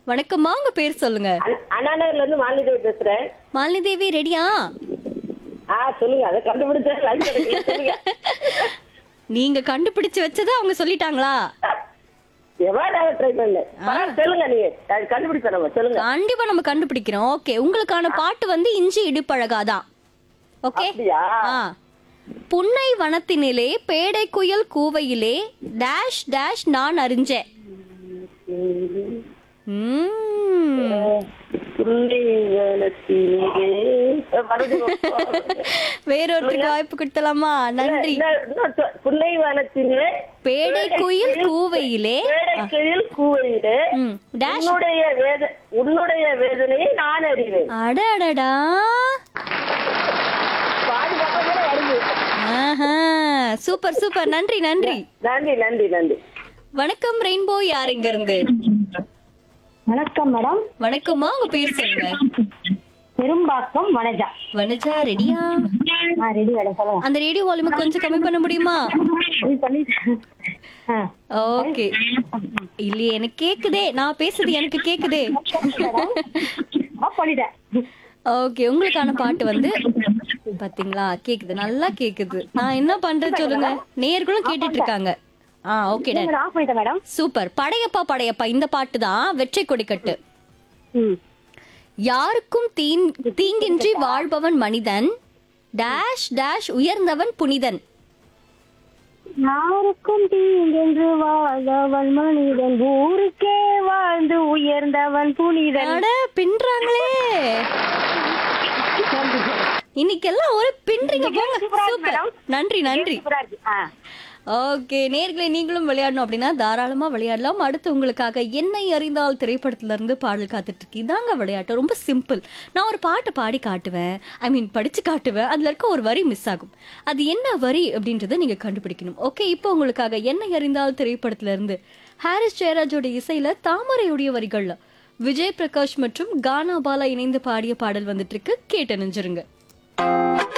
வணக்கம்மா உங்க பேர் சொல்லுங்க அண்ணா- அண்ணா நகர்ல இருந்து மாலிதேவி பேசுறேன் மாலினி தேவி ரெடியா ஆ சொல்லுங்க அதை கண்டுபிடிச்சேன் லைன் கிடைக்கல சொல்லுங்க நீங்க கண்டுபிடிச்சு வச்சதை அவங்க சொல்லிட்டாங்களா எவ்வளவு ட்ரை பண்ணேன் பரவாயில்ல, சொல்லுங்க நீங்க அது கண்டுபிடிப்பேன் நம்ம சொல்லுங்க கண்டிப்பா நம்ம கண்டுபிடிக்கிறோம் ஓகே உங்களுக்கான பாட்டு வந்து இஞ்சி இடுப்பழகாதான் ஓகே அப்படியா ஆ புன்னை வனத்தினிலே பேடை குயில் கூவையிலே டேஷ் டேஷ் நான் அறிஞ்சேன் ம்ம். புள்ளி வேலத்திலே. மறுபடியும் வேறொருத்தருக்கு வாய்ப்பு கொடுத்தலாமா நன்றி இன்னொரு- இன்னொரு சொல். புன்னை வனத்திலே பேடை குயில் கூவையிலே வேடக்கையில் கூவையிலே ம், டேஷ் உன்னுடைய வேத உன்னுடைய வேதனையை நான் அறிவேன் அடடடா பாதி பக்கம் கூட வருது ஆஹா சூப்பர் சூப்பர் நன்றி நன்றி நன்றி நன்றி நன்றி வணக்கம் ரெயின்போ யார் இங்க இருந்து வணக்கம் மேடம் வணக்கம்மா உங்க பேர் சொல்லுங்க பெரும்பாக்கம் வனஜா வனஜா ரெடியா ஆ ரெடி மேடம் சொல்லுங்க அந்த ரேடியோ வால்யூம் கொஞ்சம் கம்மி பண்ண முடியுமா இது பண்ணிட்டேன் ஆ ஓகே இல்லையே எனக்கு கேக்குதே நான் பேசுறது எனக்கு கேக்குதே ஆ பண்ணிட்டேன் ஓகே உங்களுக்கான பாட்டு வந்து பாத்தீங்களா கேக்குது நல்லா கேக்குது நான் என்ன பண்றேன் சொல்லுங்க நேர்களும் கேட்டுட்டு இருக்காங்க ஆ ஓகே டன் ஆஃப் பண்ணிட்டேன் மேடம் சூப்பர் படையப்பா படையப்பா இந்த பாட்டு தான் வெற்றி கொடிக்கட்டு ம் யாருக்கும் தீன் தீங்கின்றி வாழ்பவன் மனிதன் டேஷ் டேஷ் உயர்ந்தவன் புனிதன் யாருக்கும் தீங்கென்று வாழ்ந்தவன் மனிதன் ஊருக்கே வாழ்ந்து உயர்ந்தவன் புனிதன் அட பின்றாங்களே இன்னைக்கெல்லாம் ஒரு பின்றீங்க போங்க சூப்பர் நன்றி நன்றி சூப்பரா இருக்கு ஆ ஓகே நேர்களை நீங்களும் விளையாடணும் அப்படின்னா தாராளமா விளையாடலாம் அடுத்து உங்களுக்காக என்னை அறிந்தால் திரைப்படத்துல இருந்து பாடல் காத்துட்டு இருக்கு இதாங்க விளையாட்டு ரொம்ப சிம்பிள் நான் ஒரு பாட்டை பாடி காட்டுவேன் ஐ மீன் படிச்சு காட்டுவேன் அதுல இருக்க ஒரு வரி மிஸ் ஆகும் அது என்ன வரி அப்படின்றத நீங்க கண்டுபிடிக்கணும் ஓகே இப்போ உங்களுக்காக என்னை அறிந்தால் திரைப்படத்துல இருந்து ஹாரிஸ் ஜெயராஜோட இசையில தாமரையுடைய வரிகள்ல விஜய் பிரகாஷ் மற்றும் கானா பாலா இணைந்து பாடிய பாடல் வந்துட்டு இருக்கு கேட்டு நினைஞ்சிருங்க